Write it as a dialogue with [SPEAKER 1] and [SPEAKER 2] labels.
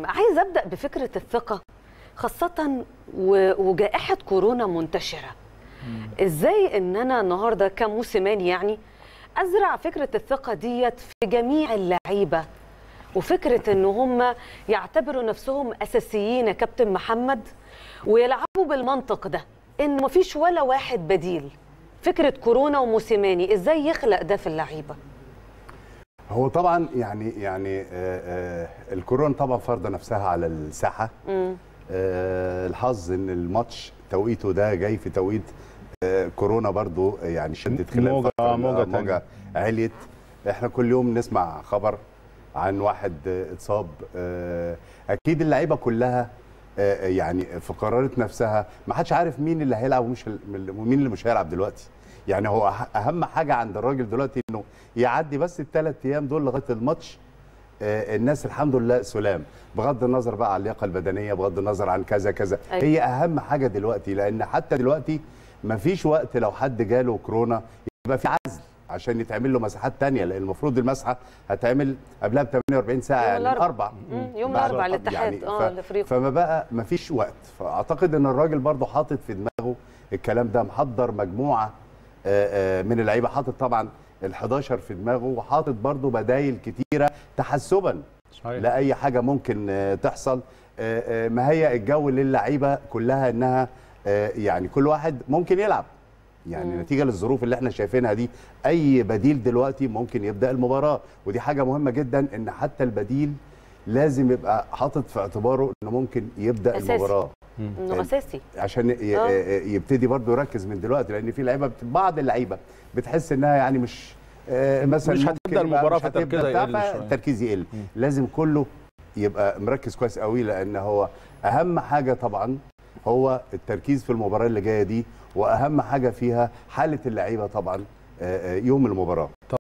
[SPEAKER 1] عايز ابدا بفكره الثقه خاصه و- وجائحه كورونا منتشره ازاي ان انا النهارده كموسيماني يعني ازرع فكره الثقه ديت في جميع اللعيبه وفكره ان هم يعتبروا نفسهم اساسيين يا كابتن محمد ويلعبوا بالمنطق ده ان مفيش ولا واحد بديل فكره كورونا وموسيماني ازاي يخلق ده في اللعيبه
[SPEAKER 2] هو طبعا يعني يعني آه، آه، الكورونا طبعا فرض نفسها على الساحه
[SPEAKER 1] مم.
[SPEAKER 2] آه، الحظ ان الماتش توقيته ده جاي في توقيت آه، كورونا برضو يعني شدت خلال
[SPEAKER 3] موجة-
[SPEAKER 2] فترة-
[SPEAKER 3] موجة
[SPEAKER 2] آه،
[SPEAKER 3] تانية.
[SPEAKER 2] موجة عليت احنا كل يوم نسمع خبر عن واحد آه، اتصاب آه، اكيد اللعيبه كلها آه، يعني في قرارات نفسها ما حدش عارف مين اللي هيلعب ومش ومين اللي مش هيلعب دلوقتي يعني هو أه- اهم حاجه عند الراجل دلوقتي انه يعدي بس الثلاث ايام دول لغايه الماتش آه، الناس الحمد لله سلام بغض النظر بقى عن اللياقه البدنيه بغض النظر عن كذا كذا
[SPEAKER 1] أيوة.
[SPEAKER 2] هي اهم حاجه دلوقتي لان حتى دلوقتي ما فيش وقت لو حد جاله كورونا يبقى في عزل عشان يتعمل له مساحات تانية لان المفروض المسحه هتعمل قبلها ب 48 ساعه
[SPEAKER 1] يوم
[SPEAKER 2] يعني
[SPEAKER 1] الأربع.
[SPEAKER 2] الاربع
[SPEAKER 1] مم، يوم
[SPEAKER 2] بعد-
[SPEAKER 1] الأربع الاتحاد، آه، الإفريقي.
[SPEAKER 2] فما بقى ما فيش وقت فاعتقد ان الراجل برضه حاطط في دماغه الكلام ده محضر مجموعه آه، آه، من اللعيبه حاطط طبعا ال11 في دماغه وحاطط برضه بدايل كتيره تحسبا
[SPEAKER 3] صحيح
[SPEAKER 2] لاي حاجه ممكن آه، تحصل آه، آه، مهيئ الجو للعيبه كلها انها آه، يعني كل واحد ممكن يلعب يعني
[SPEAKER 1] مم.
[SPEAKER 2] نتيجه للظروف اللي احنا شايفينها دي اي بديل دلوقتي ممكن يبدا المباراه ودي حاجه مهمه جدا ان حتى البديل لازم يبقى حاطط في اعتباره انه ممكن يبدا
[SPEAKER 1] أساسي.
[SPEAKER 2] المباراه
[SPEAKER 1] انه اساسي
[SPEAKER 2] عشان ي-
[SPEAKER 1] آه.
[SPEAKER 2] يبتدي برضه يركز من دلوقتي لان في لعيبه بت- بعض اللعيبه بتحس انها يعني مش آه، مثلا
[SPEAKER 3] مش
[SPEAKER 2] ممكن
[SPEAKER 3] هتبدأ
[SPEAKER 2] يبقى
[SPEAKER 3] المباراة
[SPEAKER 2] مش هتبدأ
[SPEAKER 3] فتركيزها
[SPEAKER 2] بتاع،
[SPEAKER 3] يقل شوية.
[SPEAKER 2] فالتركيز يقل لازم كله يبقى مركز كويس قوي لان هو اهم حاجه طبعا هو التركيز في المباراه اللي جايه دي واهم حاجه فيها حاله اللعيبه طبعا آه، آه، يوم المباراه